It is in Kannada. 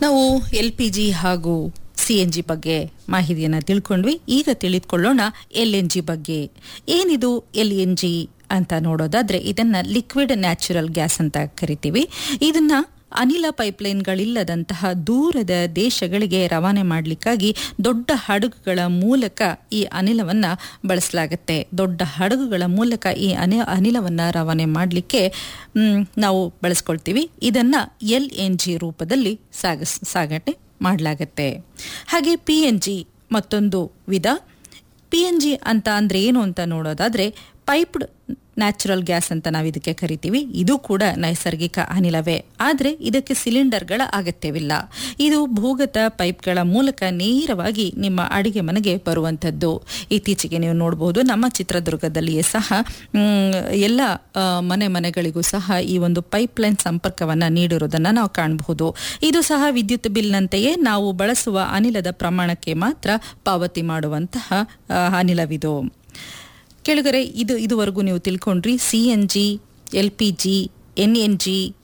ನಾವು ಎಲ್ ಪಿ ಜಿ ಹಾಗೂ ಸಿ ಎನ್ ಜಿ ಬಗ್ಗೆ ಮಾಹಿತಿಯನ್ನು ತಿಳ್ಕೊಂಡ್ವಿ ಈಗ ತಿಳಿದುಕೊಳ್ಳೋಣ ಎಲ್ ಎನ್ ಜಿ ಬಗ್ಗೆ ಏನಿದು ಎಲ್ ಎನ್ ಜಿ ಅಂತ ನೋಡೋದಾದ್ರೆ ಇದನ್ನ ಲಿಕ್ವಿಡ್ ನ್ಯಾಚುರಲ್ ಗ್ಯಾಸ್ ಅಂತ ಕರಿತೀವಿ ಇದನ್ನ ಅನಿಲ ಪೈಪ್ಲೈನ್ಗಳಿಲ್ಲದಂತಹ ದೂರದ ದೇಶಗಳಿಗೆ ರವಾನೆ ಮಾಡಲಿಕ್ಕಾಗಿ ದೊಡ್ಡ ಹಡಗುಗಳ ಮೂಲಕ ಈ ಅನಿಲವನ್ನ ಬಳಸಲಾಗುತ್ತೆ ದೊಡ್ಡ ಹಡಗುಗಳ ಮೂಲಕ ಈ ಅನಿ ಅನಿಲವನ್ನ ರವಾನೆ ಮಾಡಲಿಕ್ಕೆ ನಾವು ಬಳಸ್ಕೊಳ್ತೀವಿ ಇದನ್ನ ಎಲ್ ಎನ್ ಜಿ ರೂಪದಲ್ಲಿ ಸಾಗಸ್ ಸಾಗಣೆ ಮಾಡಲಾಗತ್ತೆ ಹಾಗೆ ಪಿ ಎನ್ ಜಿ ಮತ್ತೊಂದು ವಿಧ ಪಿ ಎನ್ ಜಿ ಅಂತ ಅಂದ್ರೆ ಏನು ಅಂತ ನೋಡೋದಾದ್ರೆ ಪೈಪ್ಡ್ ನ್ಯಾಚುರಲ್ ಗ್ಯಾಸ್ ಅಂತ ನಾವು ಇದಕ್ಕೆ ಕರಿತೀವಿ ಇದು ಕೂಡ ನೈಸರ್ಗಿಕ ಅನಿಲವೇ ಆದರೆ ಇದಕ್ಕೆ ಸಿಲಿಂಡರ್ಗಳ ಅಗತ್ಯವಿಲ್ಲ ಇದು ಭೂಗತ ಪೈಪ್ಗಳ ಮೂಲಕ ನೇರವಾಗಿ ನಿಮ್ಮ ಅಡಿಗೆ ಮನೆಗೆ ಬರುವಂಥದ್ದು ಇತ್ತೀಚೆಗೆ ನೀವು ನೋಡಬಹುದು ನಮ್ಮ ಚಿತ್ರದುರ್ಗದಲ್ಲಿಯೇ ಸಹ ಎಲ್ಲ ಮನೆ ಮನೆಗಳಿಗೂ ಸಹ ಈ ಒಂದು ಪೈಪ್ಲೈನ್ ಸಂಪರ್ಕವನ್ನು ನೀಡಿರುವುದನ್ನು ನಾವು ಕಾಣಬಹುದು ಇದು ಸಹ ವಿದ್ಯುತ್ ಬಿಲ್ನಂತೆಯೇ ನಾವು ಬಳಸುವ ಅನಿಲದ ಪ್ರಮಾಣಕ್ಕೆ ಮಾತ್ರ ಪಾವತಿ ಮಾಡುವಂತಹ ಅನಿಲವಿದು ಕೆಳಗರೆ ಇದು ಇದುವರೆಗೂ ನೀವು ತಿಳ್ಕೊಂಡ್ರಿ C N G L P G N N G